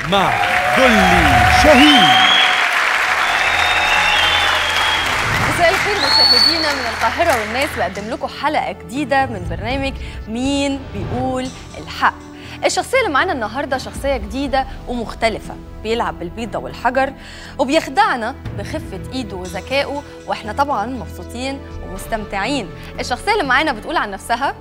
مع دولي شاهين مساء الخير مشاهدينا من القاهرة والناس بقدم لكم حلقة جديدة من برنامج مين بيقول الحق الشخصية اللي معانا النهاردة شخصية جديدة ومختلفة بيلعب بالبيضة والحجر وبيخدعنا بخفة إيده وذكائه وإحنا طبعا مبسوطين ومستمتعين الشخصية اللي معانا بتقول عن نفسها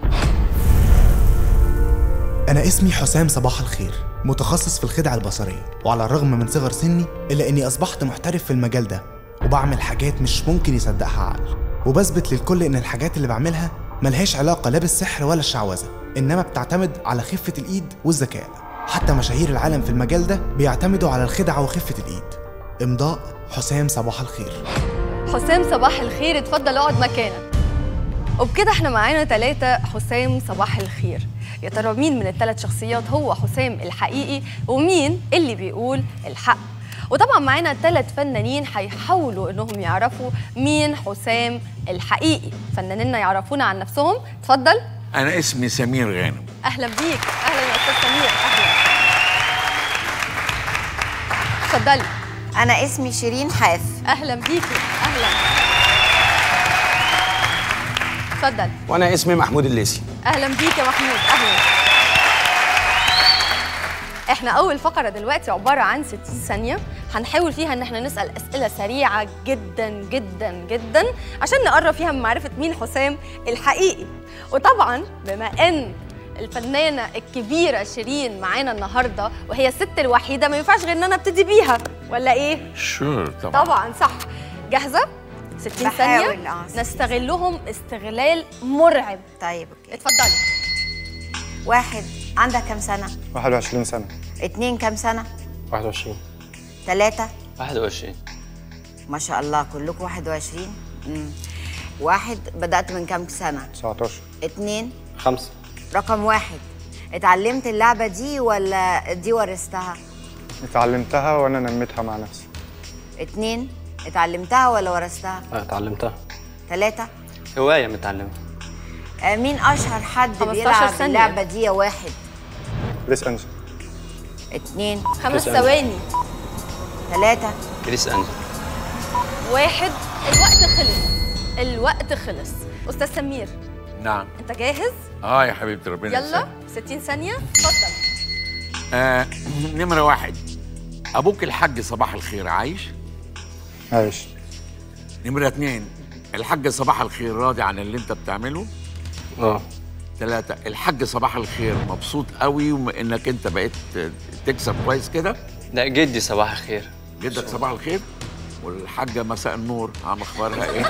أنا اسمي حسام صباح الخير متخصص في الخدع البصرية وعلى الرغم من صغر سني إلا إني أصبحت محترف في المجال ده وبعمل حاجات مش ممكن يصدقها عقل وبثبت للكل إن الحاجات اللي بعملها ملهاش علاقة لا بالسحر ولا الشعوذة إنما بتعتمد على خفة الإيد والذكاء حتى مشاهير العالم في المجال ده بيعتمدوا على الخدعة وخفة الإيد إمضاء حسام صباح الخير حسام صباح الخير اتفضل اقعد مكانك وبكده احنا معانا ثلاثة حسام صباح الخير يا ترى مين من الثلاث شخصيات هو حسام الحقيقي ومين اللي بيقول الحق وطبعا معانا ثلاث فنانين هيحاولوا انهم يعرفوا مين حسام الحقيقي فنانينا يعرفونا عن نفسهم اتفضل أنا اسمي سمير غانم اهلا بيك اهلا يا استاذ سمير اهلا اتفضلي أنا اسمي شيرين حاف اهلا بيكي اهلا اتفضل وانا اسمي محمود الليسي اهلا بيك يا محمود اهلا احنا اول فقره دلوقتي عباره عن 60 ثانيه هنحاول فيها ان احنا نسال اسئله سريعه جدا جدا جدا عشان نقرب فيها من معرفه مين حسام الحقيقي وطبعا بما ان الفنانه الكبيره شيرين معانا النهارده وهي الست الوحيده ما ينفعش غير ان انا ابتدي بيها ولا ايه شور طبعا طبعا صح جاهزه 60 ثانيه بحاول، آه، 60 نستغلهم استغلال مرعب طيب أوكي اتفضلي واحد عندك كام سنة؟ 21 سنة اتنين كام سنة؟ 21 تلاتة 21 ما شاء الله كلكم 21 مم. واحد بدأت من كام سنة؟ 19 اتنين خمسة رقم واحد اتعلمت اللعبة دي ولا دي ورثتها؟ اتعلمتها وأنا نميتها مع نفسي اتنين اتعلمتها ولا ورثتها؟ اتعلمتها تلاتة هواية متعلمة آه، مين أشهر حد 15 بيلعب ثانية. اللعبة دي يا واحد؟ ليس أنجل اتنين خمس تسعة. ثواني تلاتة كريس أنجل واحد الوقت خلص الوقت خلص استاذ سمير نعم انت جاهز اه يا حبيبتي ربنا يلا يسلمك. 60 ثانيه اتفضل آه نمرة واحد أبوك الحاج صباح الخير عايش عايش نمرة اتنين الحاج صباح الخير راضي عن اللي انت بتعمله اه ثلاثة الحاج صباح الخير مبسوط قوي انك انت بقيت تكسب كويس كده لا جدي صباح الخير جدك صباح الخير والحاجة مساء النور عم اخبارها ايه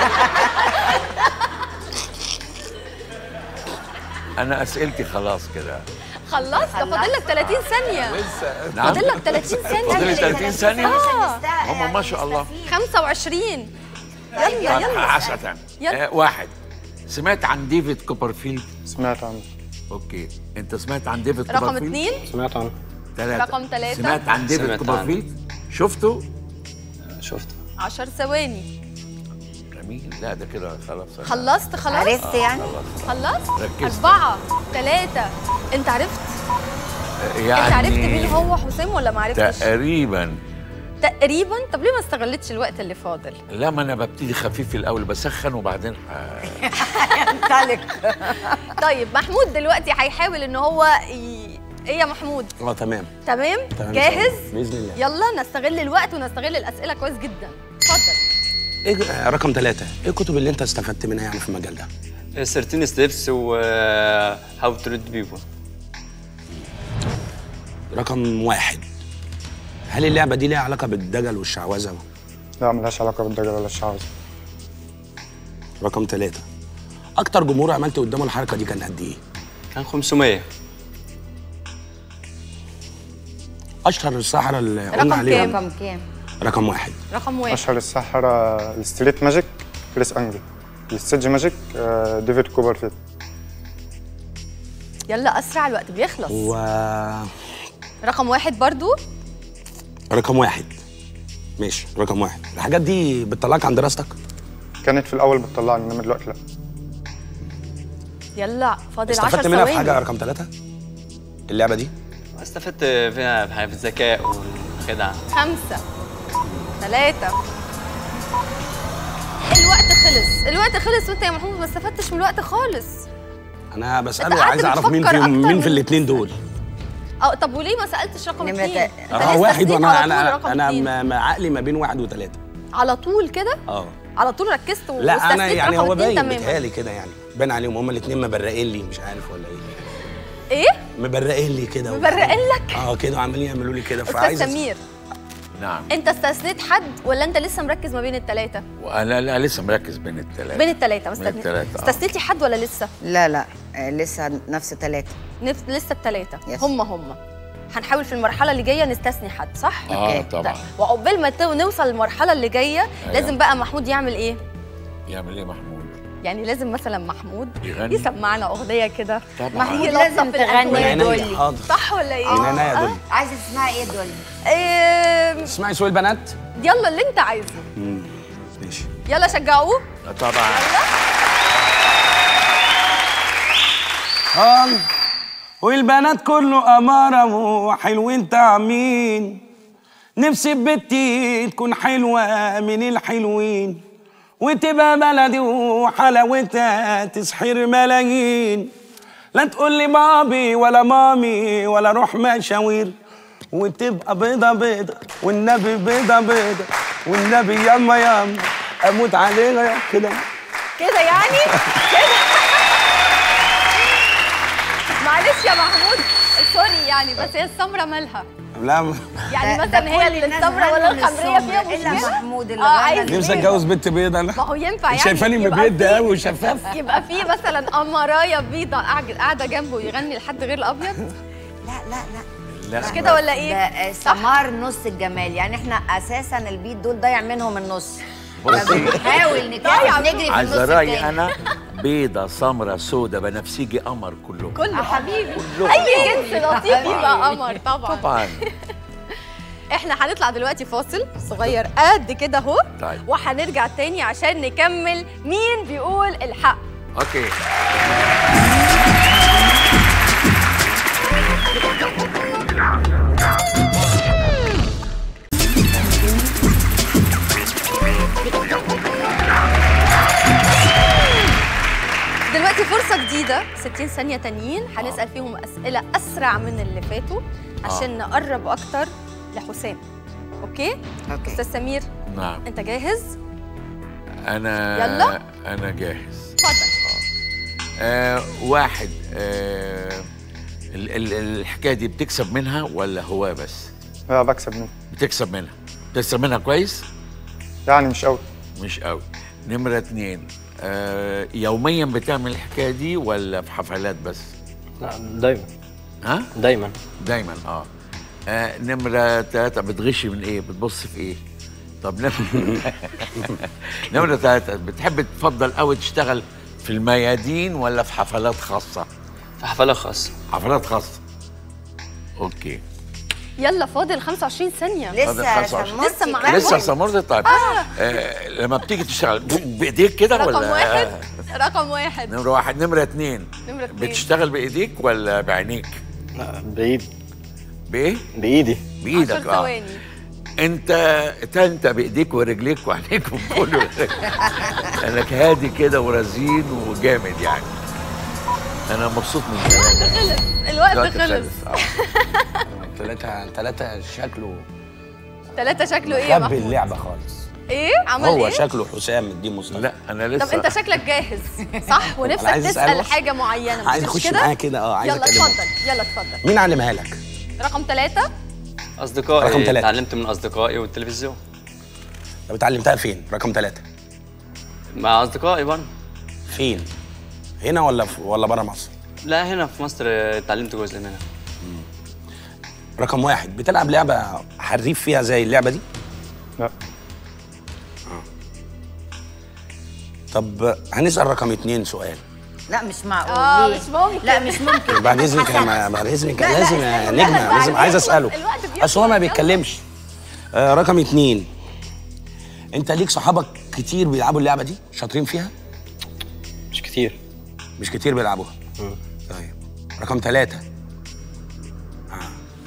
انا اسئلتي خلاص كده خلصت ده فاضل لك 30 ثانيه نعم فاضل لك 30 ثانيه فاضل لي 30 ثانية اه هم ما شاء الله 25 يلا يلا عسى يلا. آه واحد سمعت عن ديفيد كوبرفيلد سمعت عنه اوكي انت سمعت عن ديفيد رقم كوبرفيلد اثنين سمعت عنه ثلاثة رقم ثلاثة. سمعت عن ديفيد سمعت كوبرفيلد شفته شفت 10 ثواني جميل لا ده كده خلاص خلصت خلاص عرفت يعني؟ خلصت ركزت. أربعة ثلاثة أنت عرفت؟ يعني أنت عرفت مين هو حسام ولا ما عرفتش؟ تقريبا تقريبا طب ليه ما استغلتش الوقت اللي فاضل؟ لا ما انا ببتدي خفيف في الاول بسخن وبعدين ح... انطلق طيب محمود دلوقتي هيحاول ان هو ي... ايه يا محمود اه تمام تمام تمام جاهز باذن الله يلا نستغل الوقت ونستغل الاسئله كويس جدا اتفضل ايه آه، رقم ثلاثة ايه الكتب اللي انت استفدت منها يعني في المجال ده 13 ستيبس و هاو تو ريد بيبول رقم واحد هل اللعبة دي ليها علاقة بالدجل والشعوذة لا ملهاش علاقة بالدجل ولا الشعوذة رقم ثلاثة أكتر جمهور عملت قدامه الحركة دي كان قد إيه؟ كان 500 أشهر السحرة اللي رقم قلنا عليها كام؟ رقم كام؟ رقم واحد رقم واحد أشهر السحرة الستريت ماجيك كريس أنجل الستيج ماجيك آه، ديفيد كوبرفيلد يلا اسرع الوقت بيخلص و رقم واحد برضو رقم واحد ماشي رقم واحد الحاجات دي بتطلعك عن دراستك كانت في الأول بتطلعني إنما دلوقتي لا يلا فاضل 10 استفدت منها في ثواني حاجة رقم ثلاثة اللعبة دي استفدت فيها في الذكاء والخدعة خمسة ثلاثة الوقت خلص الوقت خلص وانت يا محمود ما استفدتش من الوقت خالص انا أنت بساله قعدت عايز اعرف مين بتفكر فيهم أكتر مين من- في الاثنين دول اه طب وليه ما سالتش رقم نمرة اثنين؟ تا- أنت اه لسه واحد سنين وانا على طول انا رقم انا اتنين. م- م- عقلي ما بين واحد وثلاثه على طول كده اه على طول ركزت و- لا انا واستثنيت يعني رقم هو اتنين باين تماما بيتهيألي كده يعني باين عليهم هما الاثنين مبرقين لي مش عارف ولا ايه ايه؟ مبرقين لي كده مبرقين لك؟ اه كده عمالين يعملوا لي كده استاذ فعايز أس- سمير نعم انت استثنيت حد ولا انت لسه مركز ما بين الثلاثه؟ وانا لا لسه مركز بين الثلاثه بين الثلاثه بين التلاتة، آه. استثنيتي حد ولا لسه؟ لا لا آه، لسه نفس ثلاثة نف... لسه الثلاثه Yes. هم هم هنحاول في المرحله اللي جايه نستثني حد صح؟ اه أوكي. طبعا طيب وعقبال ما تو- نوصل للمرحله اللي جايه لازم بقى محمود يعمل ايه؟ يعمل ايه محمود يعني لازم مثلا محمود يغني؟ يسمعنا اغنيه كده طبعا محمود يلطف لازم تغني الأجواء. يا عينيا دولي حاضر صح ولا ايه؟ من عينيا يا دولي عايزة تسمعي ايه دولي؟ إيه اسمعي سؤال البنات يلا اللي انت عايزه ماشي يلا شجعوه طبعا قال والبنات كله أمارة وحلوين تعمين نفسي بنتي تكون حلوة من الحلوين وتبقى بلدي وحلاوتها تسحر ملايين لا تقول لي بابي ولا مامي ولا روح مشاوير وتبقى بيضة بيضة والنبي بيضة بيضة والنبي ياما ياما أموت عليها كده كده يعني كده معلش يا محمود سوري يعني بس هي السمره مالها لا يعني ده- مثلا ده هي كل الناس السمره ولا غنوا الخمريه للسمرة فيها إلا مشكله محمود اللي اه غنى عايز نفسي بيض. اتجوز بنت بيضة انا ما هو ينفع يعني شايفاني يبقى مبيض في- قوي وشفاف يبقى في مثلا قمرايه بيضه قاعد- قاعده جنبه يغني لحد غير الابيض لا لا لا لا مش كده ولا ايه؟ ده آه، سمار نص الجمال يعني احنا اساسا البيت دول ضايع منهم النص بصي نحاول ضايع نكافح نجري في عايز النص رايي التاني انا بيضه سمراء سوداء بنفسجي قمر كلهم كله حبيبي اي جنس لطيف يبقى قمر طبعا طبعا احنا هنطلع دلوقتي فاصل صغير قد كده اهو طيب. وهنرجع تاني عشان نكمل مين بيقول الحق اوكي دلوقتي فرصة جديدة 60 ثانية تانيين هنسأل فيهم أسئلة أسرع من اللي فاتوا عشان نقرب أكتر لحسام أوكي؟ اوكي أستاذ سمير نعم أنت جاهز؟ انا يلا. انا جاهز اتفضل آه واحد آه ال- ال- الحكايه دي بتكسب منها ولا هو بس لا بكسب منه بتكسب منها بتكسب منها كويس يعني مش قوي مش قوي نمرة اتنين آه يوميا بتعمل الحكاية دي ولا في حفلات بس لا دايما ها دايما دايما اه, آه نمرة تلاتة بتغشي من ايه بتبص في ايه طب نمرة نمرة تلاتة بتحب تفضل قوي تشتغل في الميادين ولا في حفلات خاصة في حفلة خاصة حفلات خاصة اوكي يلا فاضل 25 ثانية فاضل لسه 25. شمرتي لسه معاك لسه وقت. سمرت طيب آه. لما بتيجي تشتغل ب- بايديك كده رقم ولا واحد رقم واحد نمرة واحد نمرة اتنين نمرة اتنين. بتشتغل بايديك ولا بعينيك؟ لا بايدي بايه؟ بايدي بايدك 10 اه ثواني انت انت بايديك ورجليك وعينيك وكله انك هادي كده ورزين وجامد يعني انا مبسوط من كلامك الوقت الوقت خلص آه. ثلاثة ثلاثة شكله ثلاثة شكله ايه يا خبي محمود؟ اللعبة خالص ايه؟ عمل هو ايه؟ شكله حسام دي مصطفى لا انا لسه طب انت شكلك جاهز صح ونفسك عايز تسال أسأله. حاجه معينه عايز مش اخش كده؟ معاه كده اه عايز يلا اكلمه اتفضل يلا اتفضل مين علمها لك؟ رقم ثلاثة أصدقائي رقم تلاتة. تعلمت من أصدقائي والتلفزيون طب اتعلمتها فين؟ رقم ثلاثة مع أصدقائي برضه فين؟ هنا ولا في ولا بره مصر؟ لا هنا في مصر اتعلمت جزء منها رقم واحد بتلعب لعبة حريف فيها زي اللعبة دي؟ لا طب هنسأل رقم اتنين سؤال لا مش معقول اه ليه؟ مش ممكن لا مش ممكن بعد اذنك حسن. يا- بعد اذنك لا، لا، لازم لا، يا لا، نجمة لا، لازم لا، عايز يخلص، اسأله الوقت بيخلص، اصل هو ما يلا. بيتكلمش آه رقم اتنين انت ليك صحابك كتير بيلعبوا اللعبة دي؟ شاطرين فيها؟ مش كتير مش كتير بيلعبوها طيب رقم ثلاثة آه.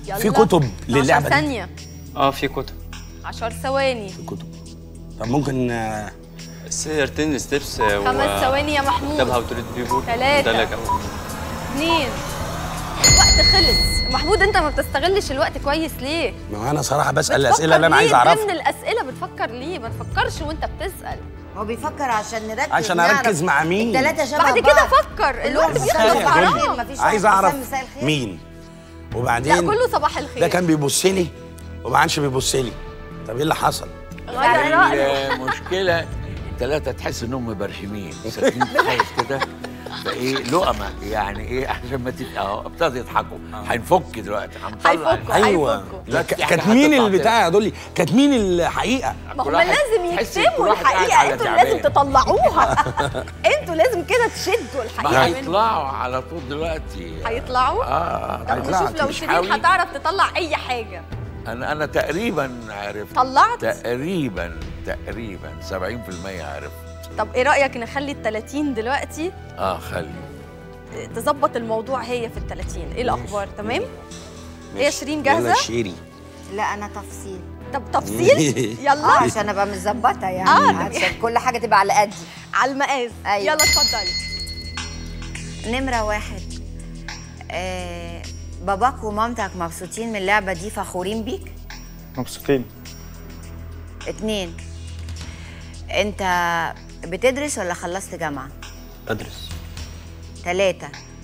يلا في كتب 12 للعبة دي؟ ثانية اه في كتب 10 ثواني كتب طب ممكن آه، سيرتين ستيبس خمس ثواني يا محمود كتاب هاو تو ريد بيبول تلاتة. اثنين الوقت خلص محمود انت ما بتستغلش الوقت كويس ليه؟ ما هو انا صراحه بسال بتفكر الاسئله اللي انا ليه عايز ضمن اعرفها الاسئله بتفكر ليه؟ ما تفكرش وانت بتسال هو بيفكر عشان نركز عشان نعرف أركز مع مين؟ التلاتة شبه بعد بعض. كده فكر الوقت كلهم بيخلص مساء الخير. حرام مفيش عايز واحد اعرف حسام مساء الخير. مين لا وبعدين كله صباح الخير ده كان بيبص لي وما عادش بيبص لي طب ايه اللي حصل غير رأيك المشكله الثلاثه تحس انهم مبرشمين ساكنين خايف كده فايه لقمه يعني ايه عشان ما تت... اهو ابتدوا يضحكوا هنفك دلوقتي هنطلع هيفكوا. ايوه هيفكوا. لا، دلوقتي ك- في كانت حاجة مين هتطلع البتاع يا دولي كانت مين الحقيقه ما هم كل واحد لازم تحس كل يكتبوا واحد قاعد الحقيقه على انتوا تعبان. لازم تطلعوها انتوا لازم كده تشدوا ما الحقيقه منهم هيطلعوا على طول دلوقتي هيطلعوا اه طب هيطلعوا نشوف لو مش شيرين حاوي. هتعرف تطلع اي حاجه انا انا تقريبا عرفت طلعت تقريبا تقريبا 70% عرفت طب ايه رايك نخلي ال 30 دلوقتي اه خلي تظبط الموضوع هي في ال 30 ايه الاخبار تمام ايه يا شيرين يلا جاهزه شيري لا انا تفصيل طب تفصيل اه يلا عشان ابقى متظبطه يعني آه. عشان كل حاجه تبقى على قدي على المقاس أيوة. يلا اتفضلي نمره واحد آه باباك ومامتك مبسوطين من اللعبه دي فخورين بيك مبسوطين اتنين انت بتدرس ولا خلصت جامعه بدرس تلاتة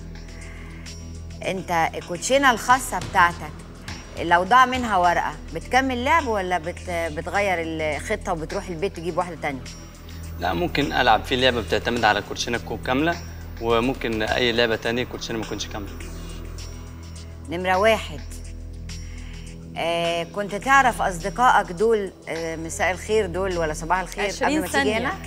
انت الكوتشينه الخاصه بتاعتك لو ضاع منها ورقه بتكمل لعب ولا بت... بتغير الخطه وبتروح البيت تجيب واحده تانية لا ممكن العب في لعبه بتعتمد على الكوتشينه تكون كامله وممكن اي لعبه تانية الكوتشينه ما تكونش كامله نمرة واحد آه كنت تعرف أصدقائك دول آه مساء الخير دول ولا صباح الخير قبل 20 ما تيجي ثانية. هنا؟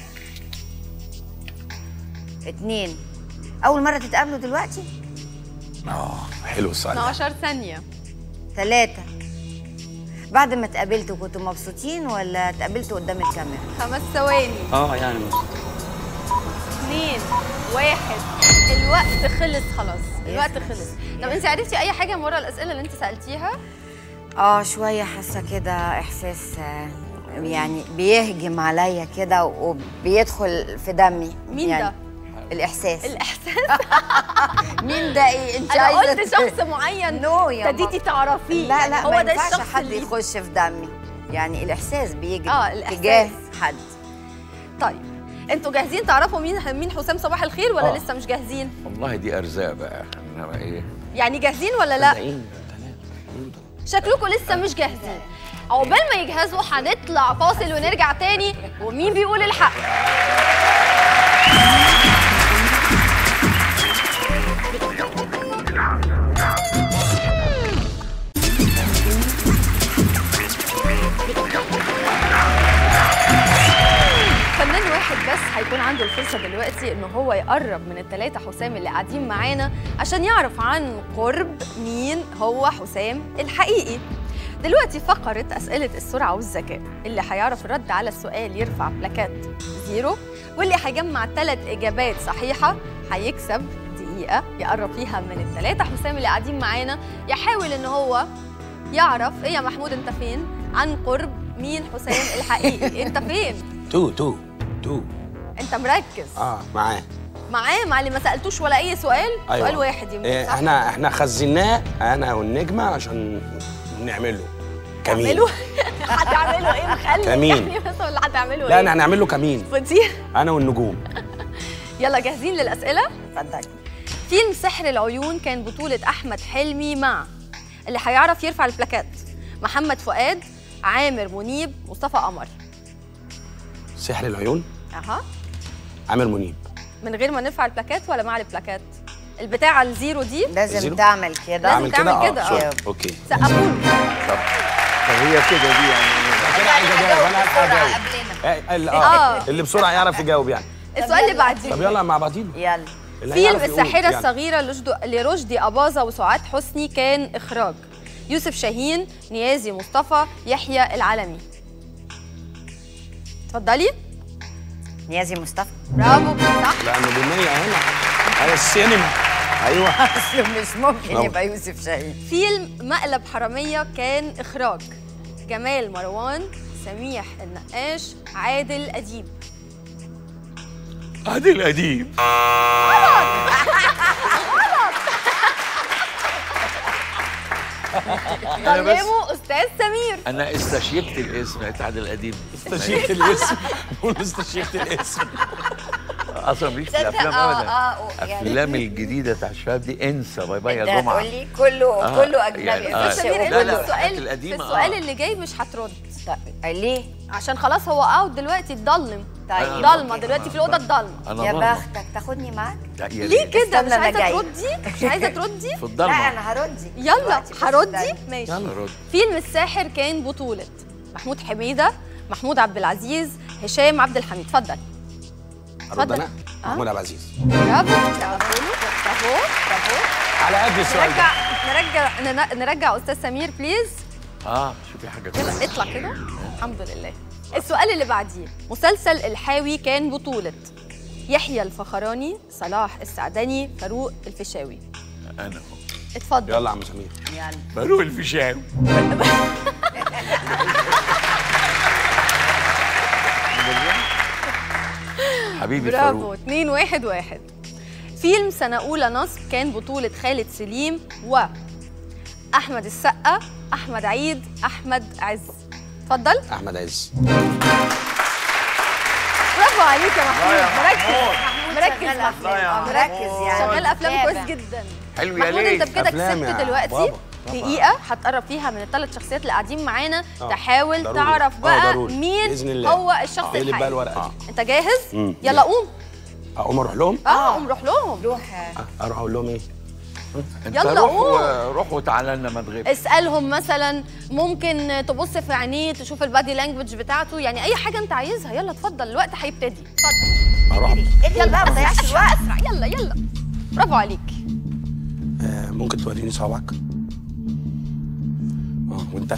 اتنين أول مرة تتقابلوا دلوقتي؟ اه حلو السؤال ده 12 ثانيه تلاتة بعد ما اتقابلتوا كنتوا مبسوطين ولا اتقابلتوا قدام الكاميرا؟ خمس ثواني اه يعني مبسوط اثنين واحد الوقت خلص خلاص الوقت خلص طب انت عرفتي اي حاجه من ورا الاسئله اللي انت سالتيها اه شوية حاسة كده إحساس آه يعني بيهجم عليا كده وبيدخل في دمي مين يعني ده؟ الإحساس الاحساس مين ده إيه؟ أنت انا عايزة قلت شخص معين نو يا ابتديتي تعرفيه لا يعني لا هو ما ده ينفعش الشخص حد اللي يخش في دمي يعني الاحساس بيجي آه، الإحساس. تجاه حد طيب انتوا جاهزين تعرفوا مين مين حسام صباح الخير ولا آه. لسه مش جاهزين والله دي ارزاق بقى انما ايه يعني جاهزين ولا لا صدقيني. شكلكم لسه مش جاهزين عقبال ما يجهزوا هنطلع فاصل ونرجع تاني ومين بيقول الحق فنان واحد بس هيكون عنده الفرصة دلوقتي إن هو يقرب من التلاتة حسام اللي قاعدين معانا عشان يعرف عن قرب مين هو حسام الحقيقي. دلوقتي فقرة أسئلة السرعة والذكاء اللي هيعرف الرد على السؤال يرفع بلاكات زيرو واللي هيجمع ثلاث إجابات صحيحة هيكسب دقيقة يقرب فيها من التلاتة حسام اللي قاعدين معانا يحاول إن هو يعرف إيه يا محمود أنت فين عن قرب مين حسام الحقيقي أنت فين؟ تو تو تو انت مركز اه معاه معاه مع اللي ما سالتوش ولا اي سؤال أيوة. سؤال واحد يمكن إيه صح؟ احنا احنا خزناه انا والنجمه عشان نعمله كمين تعملوا هتعملوا ايه مخلي كمين. يعني بس ولا هتعملوا لا ايه انا هنعمل له كمين فطير انا والنجوم يلا جاهزين للاسئله اتفضل فيلم سحر العيون كان بطوله احمد حلمي مع اللي هيعرف يرفع البلاكات محمد فؤاد عامر منيب مصطفى قمر سحر العيون اها عامر منيب من غير ما نرفع البلاكات ولا مع البلاكات البتاعه الزيرو دي لازم زيرو؟ تعمل كده لازم اعمل تعمل كده كده، اه آه. سوري. اوكي سقفوا طب طب هي كده دي يعني كده عايز اجاوب انا هجاوب قبلنا إيه، اللي- آه. اه اللي بسرعه يعرف يجاوب يعني السؤال اللي بعديه طب يلا مع بعضينا يلا اللي فيلم هيعرف يقول الساحرة يعني. الصغيرة لرشد- لرشدي أباظة وسعاد حسني كان إخراج يوسف شاهين نيازي مصطفى يحيى العلمي اتفضلي نيازي مصطفى برافو صح لا نجوميه هنا على السينما ايوه اصله مش ممكن نعم. يبقى يوسف شاهين فيلم مقلب حرامية كان إخراج جمال مروان سميح النقاش عادل أديب عادل اديب كلموا أستاذ سمير انا استشيكت الاسم بتاع عادل اديب استشيخت الاسم بقول استشيخت الاسم اصلا ماليش في تصدق؟ الافلام آه، ابدا آه، يعني- الافلام الجديده بتاع الشباب دي انسى باي باي انت يا جمعه هتقول لي كله آه، كله اجنبي يعني، ما آه. فيش سمير شيء أنت لا، في لا، كله- الحاجات السؤال القديمة، في السؤال آه. اللي جاي مش هترد طيب ليه؟ عشان خلاص هو اوت دلوقتي اتضلم طيب. ضلمه دلوقتي في الاوضه الضلمه انا يا ضلمة. بختك تاخدني معاك؟ لا، يا ليه ريت. كده استنى مش أنا عايزه جاي. تردي مش عايزه تردي في لا الضلمه انا هردي يلا دلوقتي، بس هردي استنى. ماشي رد. فيلم الساحر كان بطولة محمود حميدة محمود عبد العزيز هشام عبد الحميد اتفضل ارد اتفضل. انا محمود عبد العزيز برافو برافو برافو برافو على قد السؤال نرجع ده نرجع نن- نرجع استاذ سمير بليز اه شوفي حاجه يلا كويسة. اطلع كده الحمد لله السؤال اللي بعديه مسلسل الحاوي كان بطولة يحيى الفخراني صلاح السعدني فاروق الفيشاوي انا اتفضل يلا يا عم سمير يلا فاروق الفيشاوي حبيبي برافو فاروق اتنين واحد واحد فيلم سنة أولى نصب كان بطولة خالد سليم و أحمد السقا أحمد عيد أحمد عز اتفضل احمد عز برافو عليك يا محمود مركز مركز شغال محمود أفلام. آه، مركز يعني شغال أفلام متابع. كويس جدا حلو يا محمود انت ليل بكده أفلام كسبت يا دلوقتي بابا. دقيقة هتقرب فيها من الثلاث شخصيات اللي قاعدين معانا آه، تحاول ضروري. تعرف آه، بقى ضروري. مين بإذن الله. هو الشخص اقلب بقى الحقيقي الورقه دي انت جاهز؟ مم. يلا قوم اقوم اروح لهم اه قوم روح لهم روح آه، اروح اقول لهم ايه انت يلا روح قوم. و- روح وتعالى لنا ما تغيبش اسالهم مثلا ممكن تبص في عينيه تشوف البادي لانجوج بتاعته يعني اي حاجه انت عايزها يلا اتفضل الوقت هيبتدي اتفضل اروح يلا بقى ما تضيعش اسرع الوقت اسرع يلا يلا برافو عليك آه، ممكن توريني صوابعك اه وانت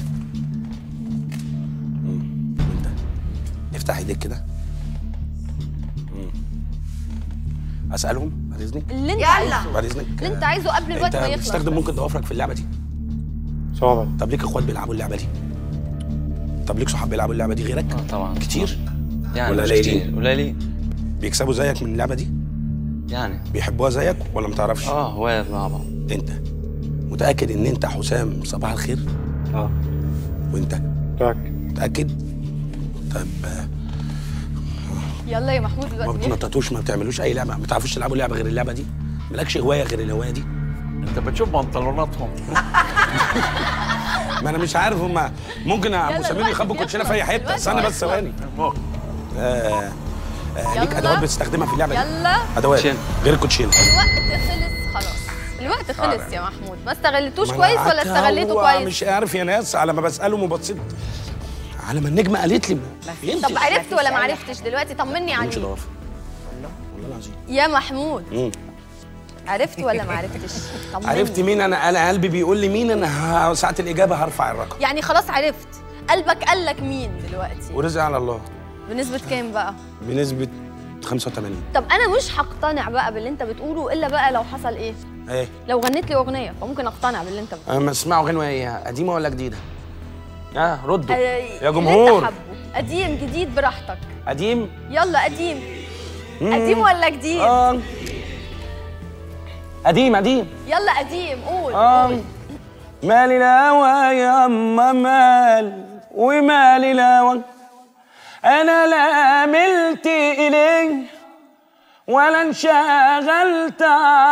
مم، وانت افتح ايديك كده مم. اسالهم بعد اذنك اللي انت يلا. عايزه بعد اذنك اللي انت آه، عايزه قبل الوقت انت ما يخلص بتستخدم ممكن ضوافرك في اللعبه دي صوابع طب ليك اخوات بيلعبوا اللعبه دي طب ليك صحاب بيلعبوا اللعبه دي غيرك آه، طبعا كتير يعني ولا مش قليلين؟ كتير قليلين بيكسبوا زيك من اللعبه دي يعني بيحبوها زيك ولا ما تعرفش اه هواية مع بعض انت متاكد ان انت حسام صباح الخير اه وانت متأكد متاكد طب آه، يلا يا محمود ما الوقت بيخلص بتنططوش ما بتعملوش اي لعبه ما بتعرفوش تلعبوا لعبه غير اللعبه دي مالكش هوايه غير الهوايه دي انت بتشوف بنطلوناتهم ما انا مش عارف هما ممكن يا عم يلا سمير الوقت يخبوا كوتشينه في اي بيخلص، حته الوقت استنى بس بيخلص. ثواني آه آه ليك يلا. ادوات بتستخدمها في اللعبه دي يلا ادوات كوتشينة. غير الكوتشينه الوقت خلص خلاص الوقت خلص يا محمود ما استغلتوش ما أنا كويس ولا قعدت استغليته هو كويس مش عارف يا ناس على ما بسالهم وبصيت على ما النجمه قالت لي ما طب عرفت مفيش ولا ما أي عرفتش دلوقتي طمني مش عليه ضوافر والله العظيم يا محمود مم. عرفت ولا ما عرفتش طمني عرفت مين انا انا قلبي بيقول لي مين انا ه- ساعه الاجابه هرفع الرقم يعني خلاص عرفت قلبك قال لك مين دلوقتي ورزق على الله بنسبة كام بقى بنسبه 85 طب انا مش هقتنع بقى باللي انت بتقوله الا بقى لو حصل ايه ايه لو غنيت لي اغنيه فممكن اقتنع باللي انت بتقوله اما اسمعوا غنوه ايه قديمه ولا جديده اه ردوا آه، يا اللي انت جمهور حابه. قديم جديد براحتك قديم يلا قديم قديم ولا جديد اه قديم قديم يلا قديم قول اه قول. مالي الهوى يا اما مال ومالي الهوى انا لا ملت اليه ولا انشغلت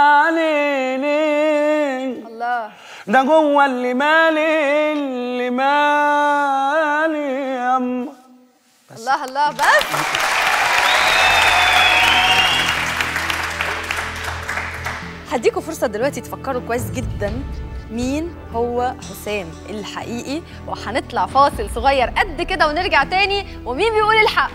عليه الله ده جوه اللي مالي اللي مالي يا اما الله الله بس هديكوا فرصة دلوقتي تفكروا كويس جدا مين هو حسام الحقيقي وهنطلع فاصل صغير قد كده ونرجع تاني ومين بيقول الحق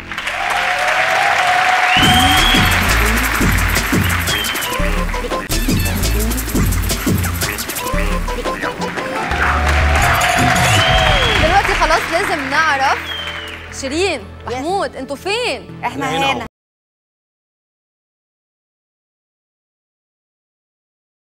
دلوقتي خلاص لازم نعرف شيرين محمود انتوا فين احنا هنا أهو. هنا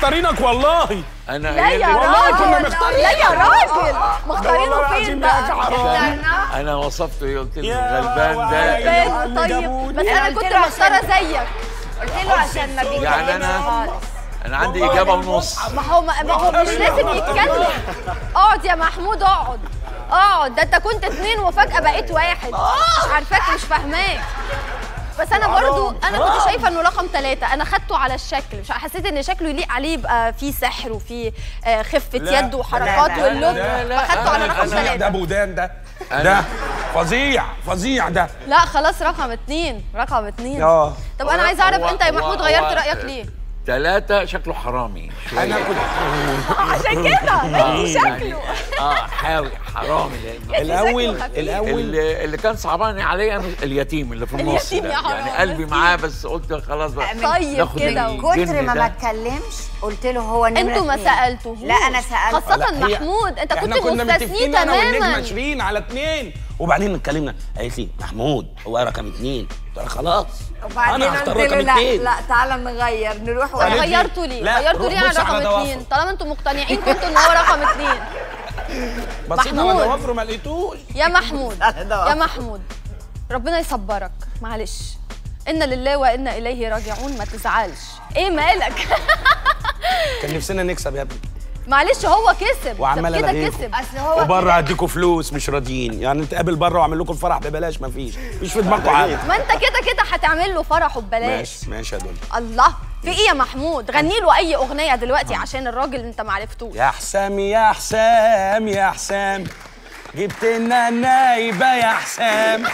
مختارينك والله انا لا قايل يا لك- والله كنا راجل مختارين. لا يا راجل والله مختارينه العظيم فين ده يا بقى حرام. انا وصفته ايه قلت له يا الغلبان ده وعلي. باين اللي طيب جابوني. بس انا كنت مختاره زيك قلت له عشان ما بيتكلمش يعني أنا- خالص انا عندي اجابه ونص ما هو ما هو مش لازم يتكلم اقعد يا محمود اقعد اقعد ده انت كنت اتنين وفجأة بقيت واحد مش عارفاك مش فاهماك بس انا برضو انا كنت شايفه انه رقم ثلاثة انا خدته على الشكل مش حسيت ان شكله يليق عليه يبقى فيه سحر وفيه آه، خفة لا، يد وحركات لا، لا، واللوك لا، لا، فخدته على أنا- رقم أنا- ده ثلاثة بودان ده ده فظيع فظيع ده لا خلاص رقم اتنين رقم اتنين اه طب انا عايزه اعرف هو- انت يا هو- محمود هو- غيرت رايك ليه ثلاثة شكله حرامي شوية. انا كنت عشان كده آه، شكله يعني- اه حاوي حرامي لأن الاول شكله خفيف. الاول اللي, اللي كان صعبان عليا أنا اليتيم اللي في النص اليتيم ده يا حرام، يعني قلبي مسكين. معاه بس قلت خلاص بقى طيب ناخد كده الجن كتر ما ده. ما اتكلمش قلت له هو نمرة انتوا ما اتنين. سالتوهوش لا انا سالت خاصة لا، هي- محمود انت احنا كنت كنا مستثنيه متفقين انا والنجمه تماما شيرين على اتنين وبعدين اتكلمنا قالت لي محمود هو رقم اتنين قلت لها خلاص وبعدين انا قلت هختار له رقم لا اتنين لا تعالى نغير نروح طب قالت واحد لي- غيرتوا ليه؟ لا، غيرتوا روح ليه عن بص على رقم ضوافره. اثنين؟ طالما انتوا مقتنعين كنتوا ان هو رقم اثنين بصيت على محمود. ضوافره ما لقيتوش يا محمود يا محمود ربنا يصبرك معلش إن لله وإنا إليه راجعون ما تزعلش إيه مالك؟ كان نفسنا نكسب يا ابني معلش هو كسب وعمال طب كده ألغيكم. كسب اصل هو وبره هديكوا فلوس مش راضيين يعني نتقابل بره واعمل لكم الفرح ببلاش ما فيش مش في دماغكم حاجه ما انت كده كده هتعمل له فرحه ببلاش ماشي ماشي يا دول الله في ايه يا محمود غني له اي اغنيه دلوقتي عشان الراجل انت ما عرفتوش يا حسام يا حسام يا حسام جبت لنا النايبه يا حسام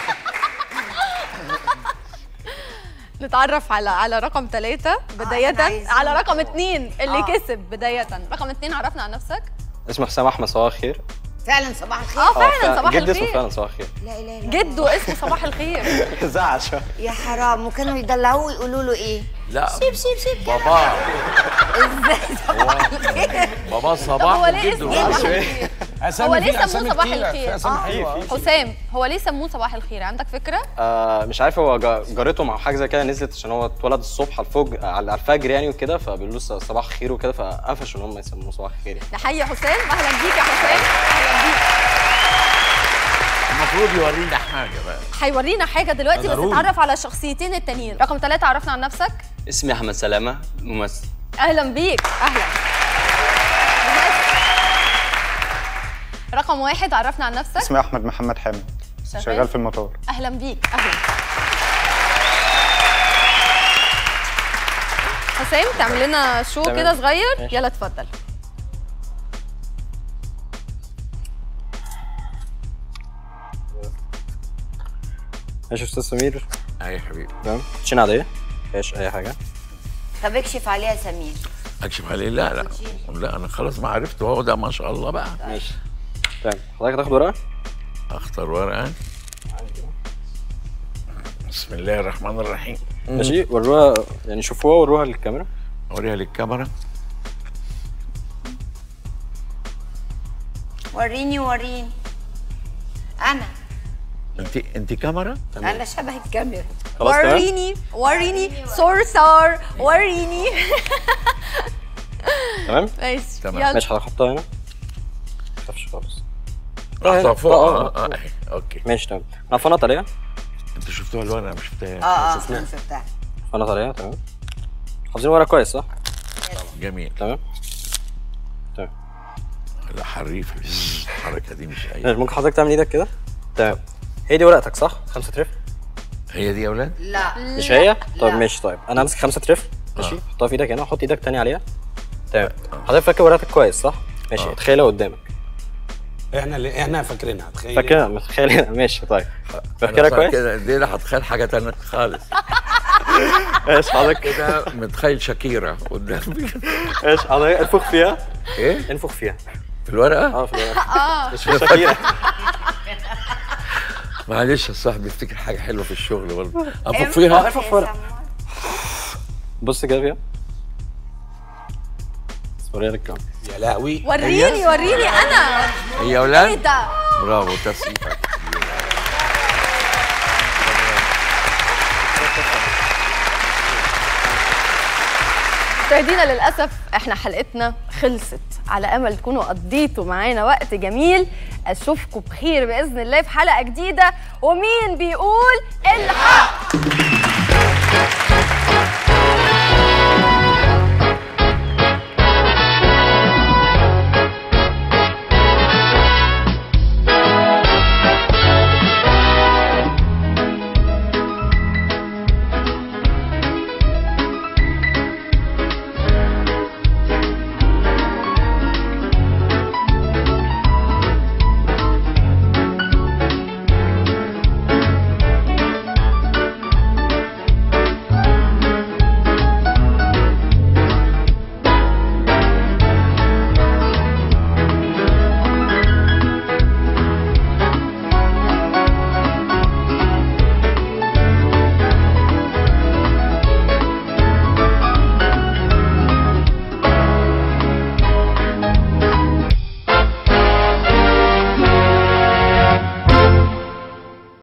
نتعرف على على رقم ثلاثة بداية أنا عايزين- على رقم اثنين اللي آه. كسب بداية رقم اثنين عرفنا عن نفسك اسمه حسام احمد صباح الخير فعلا صباح الخير اه فعلا فع- صباح جد اسمه الخير فعلا صباح الخير لا اله الا جده اسمه صباح الخير زعل شويه يا حرام وكانوا يدلعوه ويقولوا له ايه لا سيب سيب سيب بابا ازاي صباح الخير بابا طب صباح هو ليه وجده اسمه صباح. صباح الخير هو اسامي ليه في سموه اسامي صباح كتيرة، الخير في اسامي آه. حلوه حسام هو ليه سموه صباح الخير عندك فكرة آه مش عارف هو جا- جارته او حاجه زي كده نزلت عشان هو اتولد الصبح على الفجر على الفجر يعني وكده فبيقولوا له صباح الخير وكده فقفشوا ان هم يسموه صباح الخير يعني نحيي حسام اهلا بيك يا حسام اهلا بيك المفروض يورينا حاجه بقى هيورينا حاجة دلوقتي بس ضروري. نتعرف على الشخصيتين التانيين رقم ثلاثة عرفنا عن نفسك اسمي احمد سلامه ممثل اهلا بيك اهلا رقم واحد عرفنا عن نفسك اسمي احمد محمد حامد شغال في المطار اهلا بيك اهلا حسام تعمل لنا شو تمام. كده صغير ماشي. يلا اتفضل ماشي يا استاذ سمير اي يا حبيبي تمام كوتشينه عاديه مفيهاش اي حاجه طب اكشف عليها سمير اكشف عليه لا لا لا انا خلاص ما عرفته هو ده ما شاء الله بقى ماشي تمام حضرتك هتاخد ورقه اختار ورقه بسم الله الرحمن الرحيم ماشي وروها يعني شوفوها وروها للكاميرا اوريها للكاميرا وريني وريني انا انت انت كاميرا انا شبه الكاميرا خلاص تمام وريني وريني صرصار وريني تمام ماشي تمام. يلا ماشي حضرتك حطها هنا ما تخافش خالص احطها فوق آه، آه، آه، آه، اوكي ماشي تمام انا فنط عليها انت شفتوها الورقه انا مش شفتها اه اه انا شفتها فنط عليها تمام حافظين ورقه كويس صح جميل تمام تمام لا حريف الحركه دي مش اي ماشي ممكن حضرتك تعمل ايدك كده تمام هي دي ورقتك صح خمسة ترف هي دي يا اولاد لا مش هي طيب لا. ماشي طيب انا همسك خمسة ترف ماشي آه. حطها في ايدك هنا وحط ايدك تاني عليها تمام حضرتك فاكر ورقتك كويس صح ماشي آه. تخيلها قدامك احنا اللي احنا فاكرينها تخيل فاكرها متخيل ماشي طيب أنا فاكرها صار كويس كده دي لا هتخيل حاجه تانية خالص ماشي حضرتك كده متخيل شاكيرا قدامي ماشي حضرتك انفخ فيها ايه انفخ فيها في الورقه اه في الورقة. اه مش في شاكيرا معلش الصاحب بيفتكر حاجه حلوه في الشغل برضه انفخ انفخ فيها يا سمار. بص كده فيها وريها للكاميرا يا لهوي وريني وريني انا هي يا ايه اولاد ده برافو تسقيفه مشاهدينا للاسف احنا حلقتنا خلصت على امل تكونوا قضيتوا معانا وقت جميل اشوفكم بخير باذن الله في حلقه جديده ومين بيقول الحق